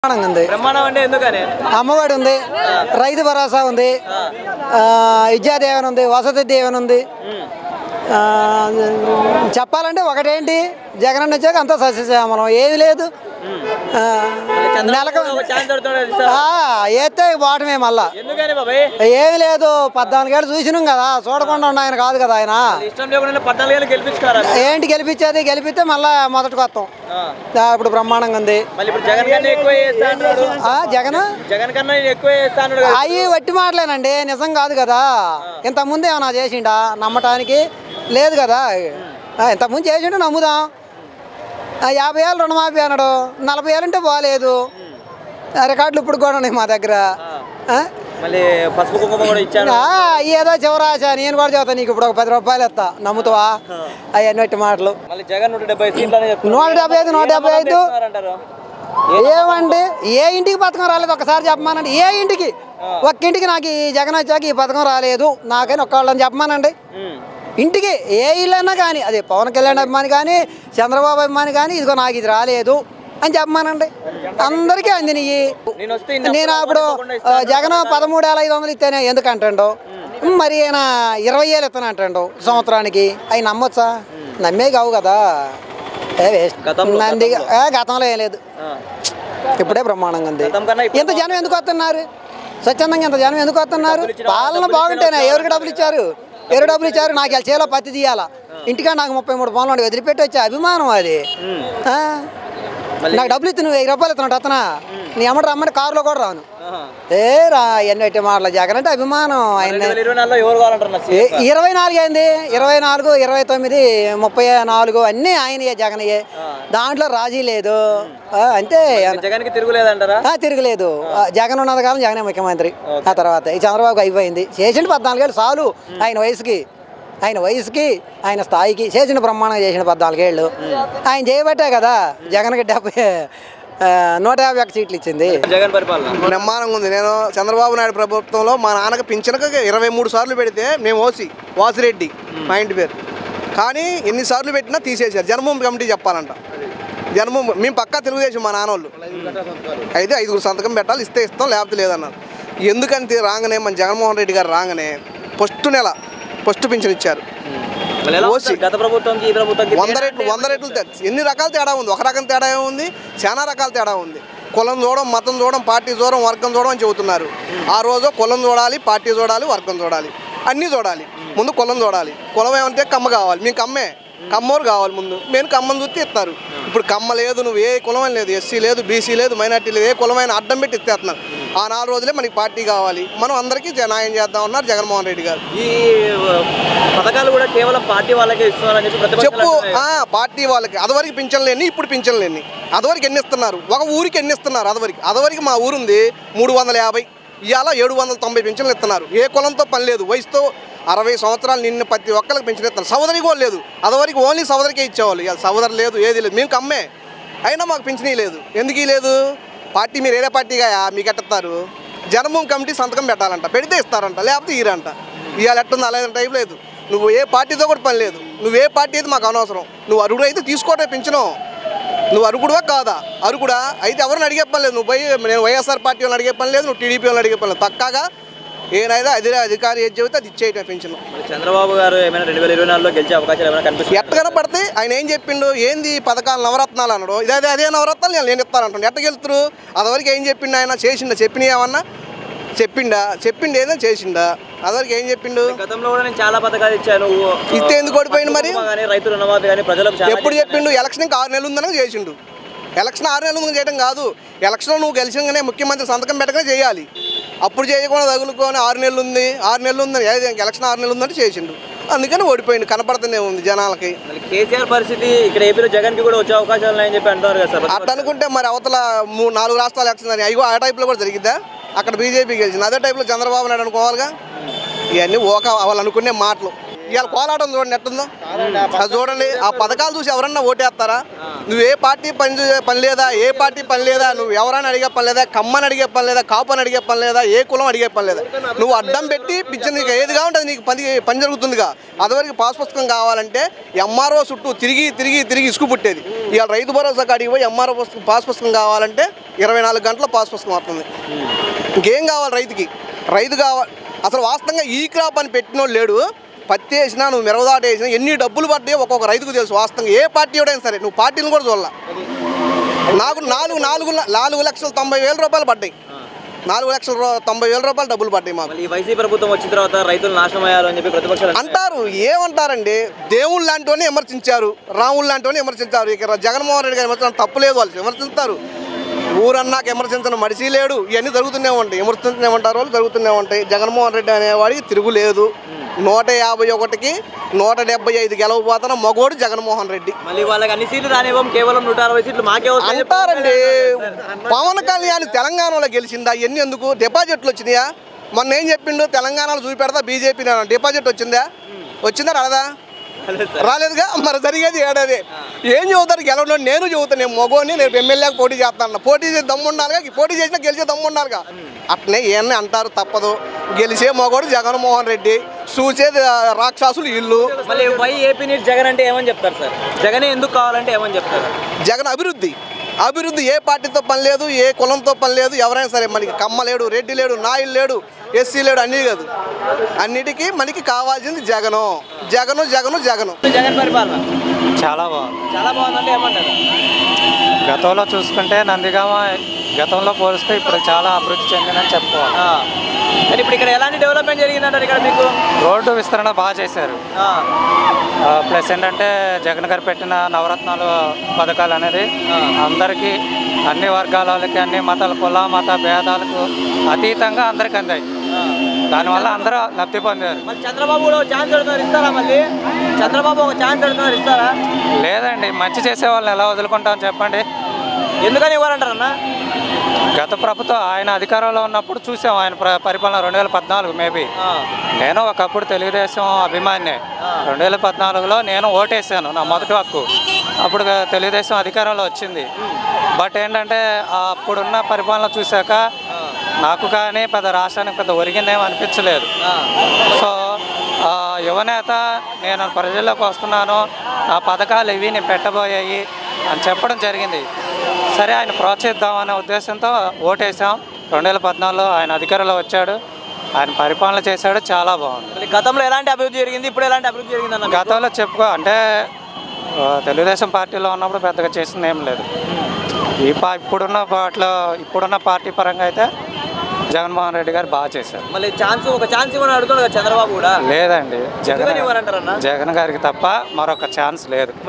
బ్రహ్మాండంగా ఉంది బ్రహ్మాండం అంటే ఎందుకని అమ్మఒడి ఉంది రైతు భరోసా ఉంది ఆ, విద్యా దీవెన ఉంది వసతి దీవెన ఉంది ఆ, చెప్పాలంటే ఒకటేంటి జగన్ వచ్చాక అంతా సస్యశ్యామలం ఏమి లేదు ఆ, నెలకు ఒక ఛాన్స్ దొరుకుతుంది సార్. ఆ, ఏతే వాటమే మళ్ళా ఎందుకని బాబాయ్ ఏమి లేదు పద్నాలుగేళ్ళు చూసినాం కదా చూడకుండా ఉన్న ఆయన కాదు కదా ఆయన ఇష్టం లేకుండా పద్నాలుగు ఏళ్ళు గెలిపించుకోరా ఏంటి గెలిపించేది గెలిపిస్తే మళ్ళా మొదటికి వస్తాం ఆ. ఆ, ఇప్పుడు బ్రహ్మాండంగా ఉంది మళ్ళీ ఇప్పుడు జగన్ కన్నా ఎక్కువ చేస్తా అన్నాడు ఆ, జగన్ జగన్ కన్నా నేను ఎక్కువ చేస్తా అన్నాడు కదా. అవి వట్టి మాటలేనండి నిజం కాదు కదా ఇంతకుముందు ఏమన్నా చేసిండా నమ్మటానికి లేదు కదా ఆ, ఇంతకుముందు చేసిండు నమ్ముదాం ఆ, యాభై ఏళ్ళు రుణమాఫీ అన్నాడు నలభై ఏళ్ళు ఉంటే బాగాలేదు ఆ, రికార్డులు ఇప్పుడు కూడా ఉన్నాయి మా దగ్గర ఆ? మళ్ళీ పసుపు కుంకుమ కూడా ఇచ్చాను ఆ, ఏదో చివరాశ నేను కూడా చెబుతాను నీకు ఇప్పుడు ఒక పది రూపాయలు ఇస్తా నమ్ముతావా అవన్నీ వట్టి మాటలు మళ్ళీ జగన్ నూట డెబ్బై సీట్లు అని చెప్తున్నారు. నూట డెబ్బై ఐదు, నూట డెబ్బై ఐదు. అంటారు ఏమండి ఏ ఇంటికి పథకం రాలేదు ఒకసారి చెప్పమానండి ఏ ఇంటికి ఒక్క ఇంటికి నాకు ఈ జగన్ వచ్చాక ఈ పథకం రాలేదు నాకని ఒక్కళ్ళని చెప్పమానండి ఇంటికి ఏ ఇల్లైనా కానీ అది పవన్ కళ్యాణ్ అభిమాని కానీ చంద్రబాబు అభిమాని కానీ ఇదిగో నాకు ఇది రాలేదు అని చెప్పమానండి అందరికీ అందినయి నేను వస్తే ఇన్ని నేను అప్పుడు అప్పుడు ఇవ్వకుండా ఆ, జగన్ పదమూడు వేల ఐదు వందలు ఇస్తేనే ఎందుకు అంటాడు మరి ఆయన ఇరవై వేలు ఇస్తాను అంటాడు సంవత్సరానికి అవి నమ్మొచ్చా నమ్మే కావు కదా ఏ వేస్ట్ గతంలో- నంది ఏ, గతంలో ఏం లేదు ఆ. ఇప్పుడే బ్రహ్మాండంగా ఉంది గతం కన్నా ఇప్పుడు ఇంత జనం ఎందుకు వస్తున్నారు స్వచ్ఛందంగా ఇంత జనం ఎందుకు వస్తున్నారు డబ్బులు ఇచ్చిన పాలన డబ్బులు బాగుంటేనే ఇచ్చిన ఎవరికి డబ్బులు ఇచ్చారు ఎవరు డబ్బులు ఇచ్చారు నాకు ఇలా చేలో పత్తి తీయాలా ఇంటికా నాకు ముప్పై మూడు పనులు ఉండి వదిలిపెట్టి వచ్చే అభిమానం అది ఉమ్. ఆ? మళ్ళీ- నాకు డబ్బులు ఇచ్చి నువ్వు వెయ్యి రూపాయలు ఇస్తున్నాడు అతనా నీ అమ్మడు రమ్మని కారులో కూడా రాను ఆహా. ఏ రా ఎన్నటి మాటలు జగన్ అంటే అభిమానం ఆయన రెండు వేల ఇరవై నాలుగులో ఎవరు కావాలంటారు నా ఏ- సీఎం? ఇరవై నాలుగు అయింది ఇరవై నాలుగు ఇరవై తొమ్మిది ముప్పై నాలుగు అన్నీ ఆయనయే జగనయ్యే దాంట్లో రాజీ లేదు ఆ, అంతే జగన్ కి తిరుగులేదంటారా ఆ, తిరగలేదు ఆ, జగన్ ఉన్నది కాలం జగనే ముఖ్యమంత్రి ఆ తర్వాత ఈ చంద్రబాబు అయిపోయింది చేసిండు పద్నాలుగేళ్ళు చాలు ఆయన వయసుకి ఆయన వయసుకి ఆయన స్థాయికి చేసిన బ్రహ్మాండంగా చేసిన పద్నాలుగేళ్ళు ఆయన చేయబట్టే కదా జగన్కి డెబ్బై ఆ, నూట యాభై ఒక్క సీట్లు ఇచ్చింది జగన్ పరిపాలన బ్రహ్మాండంగా ఉంది నేను చంద్రబాబు నాయుడు ప్రభుత్వంలో మా నాన్నకి పింఛనకు ఇరవై మూడు సార్లు పెడితే మేము ఓసి వాసిరెడ్డి మా ఇంటి పేరు కానీ ఎన్నిసార్లు పెట్టినా తీసేశారు జన్మభూమి కమిటీ చెప్పాలంట జన్మభూమి మేము పక్కా తెలుగుదేశం మా నాన్న వాళ్ళు అయితే ఐదుగురు సంతకం పెట్టాలి ఇస్తే ఇస్తాం లేకపోతే లేదన్నారు ఎందుకంటే రాగానే మన జగన్మోహన్ రెడ్డి గారు రాగానే ఫస్ట్ నెల ఫస్ట్ పింఛన్ ఇచ్చారు మళ్ళీ ఎలా ఓసి. ఉంది? గత ప్రభుత్వంకి ఈ ప్రభుత్వంకి వంద తేడా రెట్లు అంటే వంద రెట్లు తే- ఎన్ని రకాల తేడా ఉంది ఒక రకం తేడా ఉంది చాలా రకాల తేడా ఉంది కులం చూడడం మతం చూడడం పార్టీ చూడడం వర్గం చూడడం అని చెబుతున్నారు ఆ రోజు కులం చూడాలి పార్టీ చూడాలి వర్గం చూడాలి అన్నీ చూడాలి ముందు కులం చూడాలి కులం ఏమంటే కమ్మ కావాలి మేము కమ్మే కమ్మోరు కావాలి ముందు మేము కమ్మని చూస్తే ఇస్తారు ఇప్పుడు కమ్మ లేదు నువ్వు ఏ కులమైన లేదు ఎస్సీ లేదు బీసీ లేదు మైనార్టీ లేదు ఏ కులమైన అడ్డం పెట్టి ఇస్తేస్తున్నారు ఆ నాలుగు రోజులే మనకి పార్టీ కావాలి మనం అందరికీ జ- న్యాయం చేద్దాం అన్నారు జగన్మోహన్ రెడ్డి గారు ఈ ఆ, పథకాలు కూడా కేవలం పార్టీ వాళ్ళకే ఇస్తున్నారని చెప్పి ప్రతిపక్షాలు చెప్పు అంటున్నాయి. ఆ, పార్టీ వాళ్ళకి అదవరికి పింఛన్లు ఎన్ని ఇప్పుడు పింఛన్లు ఎన్ని అదవరికి ఎన్ని ఇస్తున్నారు ఒక ఊరికి ఎన్ని ఇస్తున్నారు అదవరికి అదవరికి మా ఊరుంది మూడు వందల యాభై ఇవాళ ఏడు వందల తొంభై పింఛన్లు ఇస్తున్నారు ఏ కులంతో పని లేదు వయసుతో అరవై సంవత్సరాలు నిన్న ప్రతి ఒక్కరికి పింఛన్ ఇస్తున్నారు సోదరికి కూడా లేదు అదవరికి ఓన్లీ సోదరికే ఇచ్చేవాళ్ళు ఇవాళ సోదరు లేదు ఏది లేదు మేము కమ్మే అయినా మాకు పింఛనీ లేదు ఎందుకు ఈ లేదు పార్టీ మీరు ఏదే పార్టీగా మీకు ఎట్టిస్తారు జనభూమి కమిటీ సంతకం పెట్టాలంట పెడితే ఇస్తారంట లేకపోతే ఇరంట ఇవాళ ఎట్టుంది అలాంటి టైం లేదు నువ్వు ఏ పార్టీతో కూడా పని లేదు నువ్వు ఏ పార్టీ అయితే మాకు అనవసరం నువ్వు అరుగుడు అయితే తీసుకోవటమే పెంచను నువ్వు అరుగుడువా కాదా అరుగుడా అయితే ఎవరిని అడిగే పని లేదు నువ్వు పోయి నేను వైఎస్ఆర్ పార్టీ వాళ్ళని అడిగే పని లేదు నువ్వు టీడీపీ వాళ్ళని అడిగే పని లేదు పక్కాగా ఏనైనా అదే అధికారి ఏది చెబితే అది ఇచ్చేయటం పెంచను మరి చంద్రబాబు గారు ఏమైనా రెండు వేల ఇరవై నాలుగులో గెలిచే అవకాశాలు ఏమైనా కనిపిస్తుంది ఎట్టగన పడితే ఆయన ఏం చెప్పిండు ఏంది ఈ పథకాలు నవరత్నాలు అన్నాడు ఇదే అదే అదే నవరత్నాలు నేను నేను ఇస్తానంటాను ఎట్ట గెలుతురు అదివరకు ఏం చెప్పిండు ఆయన చేసిండా చెప్పిన ఏమన్నా చెప్పిండా చెప్పిండు ఏదైనా చేసిండా అదివరకు ఏం చెప్పిండు గతంలో కూడా నేను చాలా పథకాలు ఇచ్చాను ఇస్తే ఎందుకు ఓడిపోయిండు మరి? కానీ రైతు రుణమాఫీ కానీ ప్రజలకు చాలా ఎప్పుడు చెప్పిండు ఎలక్షన్ ఇంకా ఆరు నెలలు ఉందని చేసిండు ఎలక్షన్ ఆరు నెలలు ఉంది చేయడం కాదు ఎలక్షన్ నువ్వు గెలిచగానే ముఖ్యమంత్రి సంతకం పెట్టగానే చేయాలి అప్పుడు చేయకుండా తగులుకొని ఆరు నెలలు ఉంది ఆరు నెలలు ఉందని ఏది ఎలక్షన్ ఆరు నెలలు ఉందంటే చేసిండు అందుకని ఓడిపోయిండు కనపడుతూనే ఉంది జనాలకి మళ్ళీ కేసీఆర్ పరిస్థితి ఇక్కడ ఏపీలో జగన్ కి కూడా వచ్చే అవకాశాలు ఉన్నాయని చెప్పి అంటున్నారు కదా సార్ అట్లా అనుకుంటే మరి అవతల మూడు నాలుగు రాష్ట్రాలు ఎలక్షన్ అని అయ్యో ఆ టైప్లో కూడా జరిగిద్దా అక్కడ బీజేపీ గెలిచింది అదే టైప్లో చంద్రబాబు నాయుడు అనుకోవాలిగా ఇవన్నీ ఓక వాళ్ళు అనుకునే మాటలు ఇవాళ కోలాటం చూడండి ఎట్టుందో అది చూడండి ఆ పథకాలు చూసి ఎవరన్నా ఓటేస్తారా నువ్వు ఏ పార్టీ పని చే- పని లేదా ఏ పార్టీ పని లేదా నువ్వు ఎవరైనా అడిగే పని లేదా కమ్మని అడిగే పని లేదా కాపని అడిగే పని లేదా ఏ కులం అడిగే పని లేదా నువ్వు అడ్డం పెట్టి పిచ్చి నీకు ఏది కావాలంటే అది నీకు పని పని జరుగుతుందిగా అదివరకు పాస్ పుస్తకం కావాలంటే ఎంఆర్ఓ చుట్టూ తిరిగి తిరిగి తిరిగి ఇసుకు పుట్టేది ఇవాళ రైతు భరోసా కాడికి పోయి ఎంఆర్ఓ పుస్తకం పాస్ పుస్తకం కావాలంటే ఇరవై నాలుగు గంటల పాస్ పుస్తకం వస్తుంది ఇంకేం కావాలి రైతుకి రైతు కావాలి అసలు వాస్తవంగా ఈ క్రాప్ అని పెట్టినోడు లేడు పత్తి వేసినా నువ్వు మిరవదాట వేసినా ఎన్ని డబ్బులు పడ్డాయో ఒక్కొక్క రైతుకు తెలుసు వాస్తవంగా ఏ పార్టీ ఎవడైనా సరే నువ్వు పార్టీని కూడా చూడాల నాకు నాలుగు నాలుగు ల- నాలుగు లక్షల తొంభై వేల రూపాయలు పడ్డాయి నాలుగు లక్షల రూ- తొంభై వేల రూపాయలు డబ్బులు పడ్డాయి మాకు మళ్ళీ ఈ వైసీపీ ప్రభుత్వం వచ్చిన తర్వాత రైతులు నాశనం అయ్యారు అని చెప్పి ప్రతిపక్షాలు అంటున్నాయి. అంటారు ఏమంటారండి దేవుళ్ళు లాంటి వాడిని విమర్శించారు రాముళ్ళు లాంటి వాడిని విమర్శించారు ఇక జగన్మోహన్ రెడ్డి గారు విమర్శించడం తప్పులేదు వాళ్ళు విమర్శిస్తారు ఊరన్నాక విమర్శించడం మడిసి లేడు ఇవన్నీ జరుగుతూనే ఉంటాయి విమర్శించనే ఉంటారు వాళ్ళు జరుగుతూనే ఉంటాయి జగన్మోహన్ రెడ్డి అనేవాడికి తిరుగులేదు నూట యాభై ఒకటికి నూట డెబ్బై ఐదు గెలవబోతున్న మగోడు జగన్మోహన్ రెడ్డి మళ్ళీ వాళ్ళకి అన్ని సీట్లు రానివ్వం కేవలం నూట అరవై సీట్లు మాకే వస్తాయి అంటారండి పవన్ కళ్యాణ్ తెలంగాణలో గెలిచిందా ఎన్ని ఎందుకు డిపాజిట్లు వచ్చినాయా మొన్న ఏం చెప్పిండు తెలంగాణలో చూపెడతా బీజేపీ డిపాజిట్ వచ్చిందా వచ్చిందా రాదా రాలేదుగా మరి జరిగేది ఏడాది ఏం చెబుతారు గెలవడం నేను చెబుతాను నేను మగోని నేను ఎమ్మెల్యేకి పోటీ చేస్తాను పోటీ చేసి దమ్ము ఉండాలిగా పోటీ చేసినా గెలిచే దమ్ము ఉండాలిగా అట్నే ఏమన్నా అంటారు తప్పదు గెలిచే మగోడు జగన్మోహన్ రెడ్డి చూసేది ఆ, రాక్షసులు ఇల్లు మళ్ళీ వై ఏపీ నీట్ జగన్ అంటే ఏమని చెప్తారు సార్ జగనే ఎందుకు కావాలంటే ఏమని చెప్తారు జగన్ అభివృద్ధి అభివృద్ధి ఏ పార్టీతో పని లేదు ఏ కులంతో పని లేదు ఎవరైనా సరే మనకి కమ్మ లేడు రెడ్డి లేడు నాయుడు లేడు ఎస్సీ లేడు అన్నీ కాదు అన్నిటికీ మనకి కావాల్సింది జగను జగను జగను జగను జగన్ పరిపాలన చాలా బాగుంది చాలా బాగుందంటే ఏమంటారు గతంలో చూసుకుంటే నందిగామ గతంలో పోలిస్తే ఇప్పుడు చాలా అభివృద్ధి చెందిందని చెప్పుకోవాలి ఆ. కానీ ఇప్పుడు ఇక్కడ ఎలాంటి డెవలప్మెంట్ జరిగిందంటారు ఇక్కడ మీకు రోడ్డు విస్తరణ బాగా చేశారు ఆ. ఆ, ప్లస్ ఏంటంటే జగన్ గారు పెట్టిన నవరత్నాలు పథకాలు అనేది అందరికీ అన్ని వర్గాల వాళ్ళకి అన్ని మతాల కుల మత భేదాలకు అతీతంగా అందరికి అందాయి ఆ. దానివల్ల అందరూ లబ్ధి పొందారు మళ్ళీ చంద్రబాబు కూడా ఒక ఛాన్స్ అడుగుతున్నారు ఇస్తారా మళ్ళీ చంద్రబాబు ఒక ఛాన్స్ అడుగుతున్నారు ఇస్తారా లేదండి మంచి చేసే వాళ్ళని ఎలా వదులుకుంటాం చెప్పండి ఎందుకని ఇవ్వాలంటారన్నా గత ప్రభుత్వం ఆయన అధికారంలో ఉన్నప్పుడు చూసాం ఆయన ప్ర- పరిపాలన రెండు వేల పద్నాలుగు మేబీ ఆ. నేను ఒకప్పుడు తెలుగుదేశం అభిమానినే రెండు వేల పద్నాలుగులో నేను ఓటేసాను నా మొదటి హక్కు అప్పుడు తెలుగుదేశం అధికారంలో వచ్చింది బట్ ఏంటంటే ఆ అప్పుడున్న పరిపాలన చూశాక నాకు కానీ పెద్ద రాష్ట్రానికి పెద్ద ఒరిగిందేమో అనిపించలేదు ఆ. సో ఆ, యువనేత నేను ప్రజల్లోకి వస్తున్నాను ఆ పథకాలు ఇవి నేను పెట్టబోయాయి అని చెప్పడం జరిగింది సరే ఆయన ప్రోత్సహిద్దామనే ఉద్దేశంతో ఓటేసాం రెండు వేల పద్నాలుగులో ఆయన అధికారంలో వచ్చాడు ఆయన పరిపాలన చేశాడు చాలా బాగుంది మళ్ళీ గతంలో ఎలాంటి అభివృద్ధి జరిగింది ఇప్పుడు ఎలాంటి అభివృద్ధి జరిగింది అన్న గతంలో చెప్పుకో అంటే ఆ, తెలుగుదేశం పార్టీలో ఉన్నప్పుడు పెద్దగా చేసింది ఏం లేదు ఈ పా ఇప్పుడున్న వాటిలో ఇప్పుడున్న పార్టీ పరంగా అయితే జగన్మోహన్ రెడ్డి గారు బాగా చేశారు మళ్ళీ ఛాన్స్ ఒక ఛాన్స్ ఇవ్వని అడుగుతాడు కదా చంద్రబాబు కూడా లేదండి ఎందుకని జగన్ ఇవ్వరంటారన్నా జగన్ గారికి తప్ప మరొక ఛాన్స్ లేదు